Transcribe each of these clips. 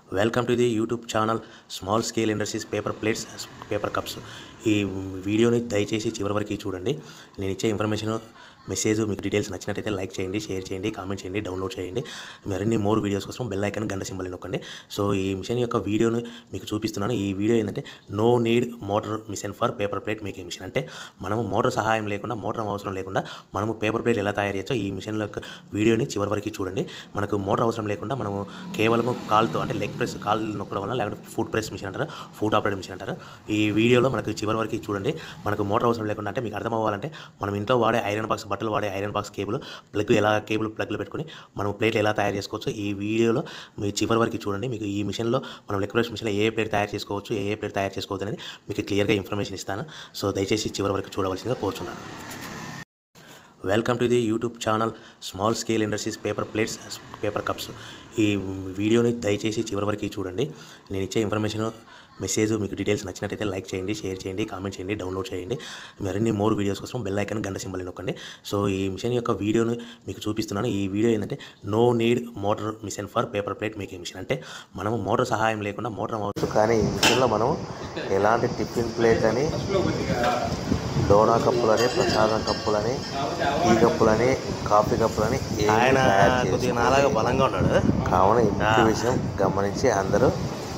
Welcome to the YouTube channel small scale industries paper plates paper cups ఈ వీడియోని దయచేసి చివరి వరకు చూడండి నేను ఇచ్చే ఇన్ఫర్మేషన్ మెసేజ్ మీకు డీటెయిల్స్ నచ్చినట్టయితే లైక్ చేయండి షేర్ చేయండి కామెంట్ చేయండి డౌన్లోడ్ చేయండి మరిన్ని మోర్ వీడియోస్ కోసం బెల్ ఐకాన్ గంట సింబల్ నొక్కండి సో ఈ మిషన్ యొక్క వీడియోని మీకు చూపిస్తున్నాను ఈ వీడియో ఏంటంటే no need motor machine for paper plate making machine అంటే మనము మోటార్ సహాయం లేకుండా మోటార్ అవసరం లేకుండా మనము పేపర్ ప్లేట్ ఎలా తయారు చేయొచ్చో ఈ మిషన్ యొక్క వీడియోని చివరి వరకు చూడండి మనకు మోటార్ అవసరం లేకుండా మనము కేవలం కాల్తో అంటే లెగ్ ప్రెస్ కాల్ నొక్కడం వల్ల లేకపోతే ఫుడ్ ప్రెస్ మిషన్ అంటారు ఫుడ్ ఆపరేట్ మిషన్ అంటారు ఈ వీడియోలో మనకు చివరి వరకు చూడండి మనకు మోటార్ అవసరం లేకుండా అంటే మీకు అర్థం అవ్వాలంటే మనం ఇంట్లో వాడే ఐరన్ బాక్స్ బట్టలు వాడే ఐరన్ బాక్స్ కేబుల్ ప్లగ్ ఎలా కేబుల్ ప్లగ్లు పెట్టుకొని మనం ప్లేట్లు ఎలా తయారు చేసుకోవచ్చు ఈ వీడియోలో మీరు చివరి వరకు చూడండి మీకు ఈ మిషన్లో మనం లెగ్ ప్రెస్ మిషన్లో ఏ ప్లేట్ తయారు చేసుకోవచ్చు ఏ ప్లేట్ తయారు చేసుకోవచ్చు అనేది మీకు క్లియర్గా ఇన్ఫర్మేషన్ ఇస్తాను సో దయచేసి చివరి వరకు చూడవలసిందిగా కోరుచున్నాను welcome to the YouTube channel small scale industries paper plates paper cups ఈ వీడియోని దయచేసి చివరి వరకు చూడండి నేను ఇచ్చే ఇన్ఫర్మేషన్ మెసేజ్ మీకు డీటెయిల్స్ నచ్చినట్టయితే లైక్ చేయండి షేర్ చేయండి కామెంట్ చేయండి డౌన్లోడ్ చేయండి మరిన్ని మోర్ వీడియోస్ కోసం బెల్ ఐకాన్ గంట సింబల్ నొక్కండి సో ఈ మిషన్ యొక్క వీడియోని మీకు చూపిస్తున్నాను ఈ వీడియో ఏంటంటే no need motor machine for paper plate making machine అంటే మనము మోటార్ సహాయం లేకుండా మోటార్ అవ్వచ్చు కానీ ఈ మిషన్లో మనం ఎలాంటి టిఫిన్ ప్లేట్ అని డోనా కప్పులని ప్రసాదం కప్పులని టీ కప్పులని కాఫీ కప్పులని ఏమీ ఆయన తయారు కొద్దిగా చేసుకోలేదు. నాలాగా బలంగా ఉన్నాడు కావున ఈ ముఖ్య విషయం గమనించి అందరూ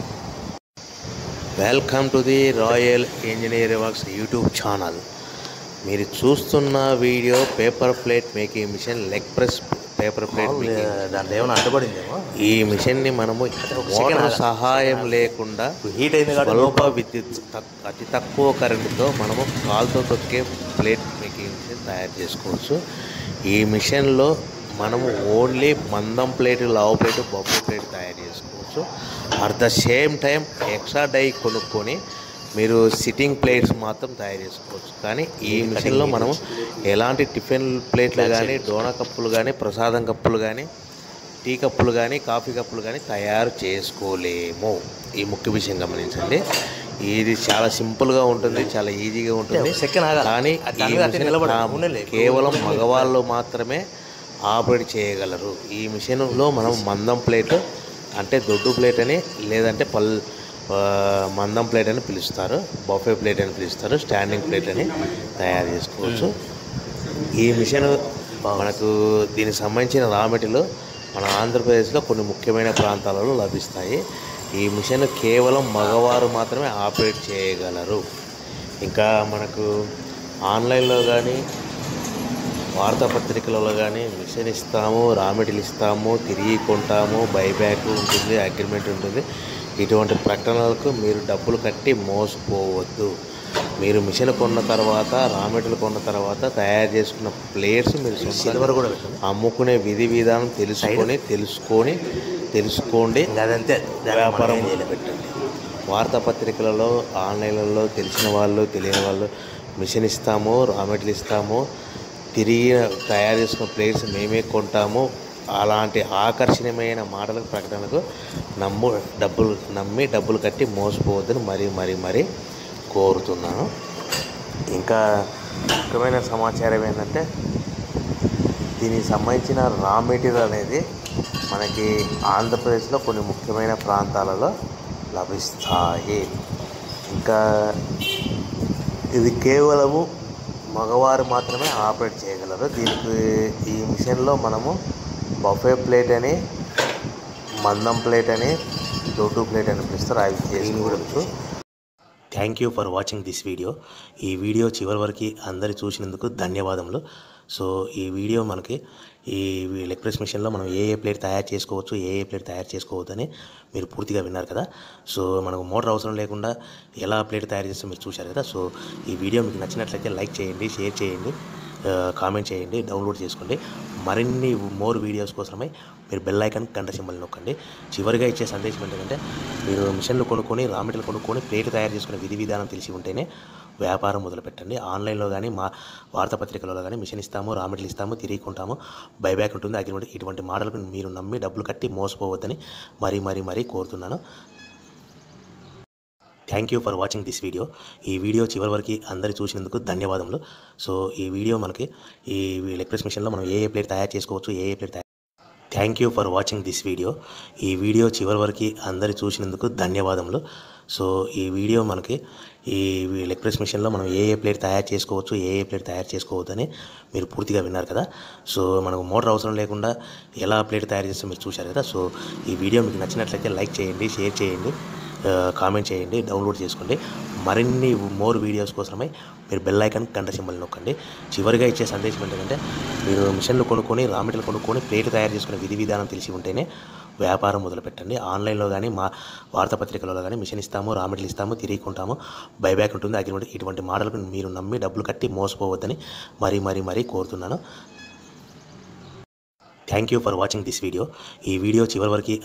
welcome to the royal engineer works YouTube channel మీరు చూస్తున్న video paper plate making machine leg press paper plate making దాంట్లో ఏమైనా అడ్డుపడిందేమో ఈ మిషన్ని మనము మోటార్ సహాయం లేకుండా హీట్ అయింది కాబట్టి స్వల్ప విద్యుత్ తక్- అతి తక్కువ కరెంటుతో మనము కాలుతో తొక్కే ప్లేట్ మేకింగ్ మిషన్ తయారు చేసుకోవచ్చు ఈ మిషన్లో మనము ఓన్లీ మందం ప్లేట్ లావు ప్లేట్ బొబ్బు ప్లేట్ తయారు చేసుకోవచ్చు at the same time extra die కొనుక్కొని మీరు సిట్టింగ్ ప్లేట్స్ మాత్రం తయారు చేసుకోవచ్చు కానీ ఈ మిషన్లో మనము ఎలాంటి టిఫిన్ ప్లేట్లు కానీ డోనా కప్పులు కానీ ప్రసాదం కప్పులు కానీ టీ కప్పులు కానీ కాఫీ కప్పులు కానీ తయారు చేసుకోలేము ఈ ముఖ్య విషయం గమనించండి ఇది చాలా సింపుల్గా ఉంటుంది చాలా ఈజీగా ఉంటుంది సెకండ్ ఆగాలి. కానీ అది ఈ దాని మీద అట్టే మిషన్ నిలబడి కా- ఉండలే. కేవలం మగవాళ్ళు మాత్రమే ఆపరేట్ చేయగలరు ఈ మిషన్లో మనం మందం ప్లేట్ అంటే దొడ్డు ప్లేట్ అని లేదంటే పల్ ఆ, మందం ప్లేట్ అని పిలుస్తారు బఫే ప్లేట్ అని పిలుస్తారు స్టాండింగ్ ప్లేట్ అని తయారు చేసుకోవచ్చు ఈ మిషన్ మనకు దీనికి సంబంధించిన రా మెటీరియల్ మన ఆంధ్రప్రదేశ్లో కొన్ని ముఖ్యమైన ప్రాంతాలలో లభిస్తాయి ఈ మిషన్ కేవలం మగవారు మాత్రమే ఆపరేట్ చేయగలరు ఇంకా మనకు ఆన్లైన్లో కానీ వార్తాపత్రికలలో కానీ మిషన్ ఇస్తాము రా మెటీరియల్ ఇస్తాము తిరిగి కొంటాము బైబ్యాక్ ఉంటుంది అగ్రిమెంట్ ఉంటుంది ఇటువంటి ప్రకటనలకు మీరు డబ్బులు కట్టి మోసపోవద్దు మీరు మిషన్ కొన్న తర్వాత రా మెటీరియల్ కొన్న తర్వాత తయారు చేసుకున్న ప్లేట్స్ మీరు సొంతంగా సిల్వర్ కూడా పెట్టండి అమ్ముకునే విధి విధానం తెలుసుకొని తెలుసుకొని తెలుసుకోండి ఇంకా అదంతే దాన్ని మనం వ్యాపారం ఏం చేయలేం. పెట్టండి వార్తాపత్రికలలో ఆన్లైన్లలో తెలిసిన వాళ్ళు తెలియని వాళ్ళు మిషన్ ఇస్తాము రా మెటీరియల్ ఇస్తాము తిరిగి తయారు చేసుకున్న ప్లేట్స్ మేమే కొంటాము అలాంటి ఆకర్షణీయమైన మాటలకు ప్రకటనకు నమ్ము డబ్బులు నమ్మి డబ్బులు కట్టి మోసపోవద్దని మరీ మరీ మరీ కోరుతున్నాను ఇంకా ముఖ్యమైన సమాచారం ఏంటంటే దీనికి సంబంధించిన రా మెటీరియల్ అనేది మనకి ఆంధ్రప్రదేశ్లో కొన్ని ముఖ్యమైన ప్రాంతాలలో లభిస్తాయి ఇంకా ఇది కేవలము మగవారు మాత్రమే ఆపరేట్ చేయగలరు దీనికి ఈ మిషన్లో మనము బఫే ప్లేట్ అని మందం ప్లేట్ అని దొడ్డు ప్లేట్ అని పిలుస్తారు అవి చేసుకోవచ్చు thank you for watching this video ఈ వీడియో చివరి వరకు అందరు చూసినందుకు ధన్యవాదములు సో ఈ వీడియో మనకి ఈ లెగ్ ప్రెస్ మిషన్లో మనం ఏ ఏ ప్లేట్ తయారు చేసుకోవచ్చు ఏ ఏ ప్లేట్ తయారు చేసుకోవద్దు అని మీరు పూర్తిగా విన్నారు కదా సో మనకు మోటార్ అవసరం లేకుండా ఎలా ప్లేట్ తయారు చేస్తే మీరు చూశారు కదా సో ఈ వీడియో మీకు నచ్చినట్లయితే లైక్ చేయండి షేర్ చేయండి ఆ, కామెంట్ చేయండి డౌన్లోడ్ చేసుకోండి మరిన్ని మోర్ వీడియోస్ కోసమై మీరు బెల్ ఐకాన్ గంట సింబల్ నొక్కండి చివరిగా ఇచ్చే సందేశం ఏంటంటే మీరు మిషన్లు కొనుక్కొని రా మెటీరియల్ కొనుక్కొని ప్లేట్ తయారు చేసుకునే విధి విధానం తెలిసి ఉంటేనే వ్యాపారం మొదలుపెట్టండి ఆన్లైన్లో కానీ మా వార్తాపత్రికలలో కానీ మిషన్ ఇస్తాము రా మెటీరియల్ ఇస్తాము తిరిగి కొంటాము బైబ్యాక్ ఉంటుంది అగ్రిమెంట్ ఇటువంటి మాటలకు మీరు నమ్మి డబ్బులు కట్టి మోసపోవద్దని మరీ మరీ మరీ కోరుతున్నాను thank you for watching this video ఈ వీడియో చివరి వరకు అందరు చూసినందుకు ధన్యవాదములు సో ఈ వీడియో మనకి ఈ లెగ్ ప్రెస్ మిషన్లో మనం ఏ ఏ ప్లేట్ తయారు చేసుకోవచ్చు ఏ ఏ ప్లేట్ తయారు thank you for watching this video ఈ వీడియో చివరి వరకు అందరు చూసినందుకు ధన్యవాదములు సో ఈ వీడియో మనకి ఈ లెగ్ ప్రెస్ మిషన్లో మనం ఏ ఏ ప్లేట్ తయారు చేసుకోవచ్చు ఏ ఏ ప్లేట్ తయారు చేసుకోవద్దు అని మీరు పూర్తిగా విన్నారు కదా సో మనకు మోటార్ అవసరం లేకుండా ఎలా ప్లేట్ తయారు చేస్తే మీరు చూశారు కదా సో ఈ వీడియో మీకు నచ్చినట్లయితే లైక్ చేయండి షేర్ చేయండి ఆ, కామెంట్ చేయండి డౌన్లోడ్ చేసుకోండి మరిన్ని మోర్ వీడియోస్ కోసమై మీరు బెల్ ఐకాన్ గంట సింబల్ నొక్కండి చివరిగా ఇచ్చే సందేశం ఏంటంటే మీరు మిషన్లు కొనుక్కొని రా మెటీరియల్ కొనుక్కొని ప్లేట్ తయారు చేసుకునే విధి విధానం తెలిసి ఉంటేనే వ్యాపారం మొదలుపెట్టండి ఆన్లైన్లో కానీ మా వార్తాపత్రికలలో కానీ మిషన్ ఇస్తాము రా మెటీరియల్ ఇస్తాము తిరిగి కొంటాము బైబ్యాక్ ఉంటుంది అగ్రిమెంట్ ఇటువంటి మోడల్కి మీరు నమ్మి డబ్బులు కట్టి మోసపోవద్దని మరీ మరీ మరీ కోరుతున్నాను thank you for watching this video ఈ వీడియో చివరి వరకు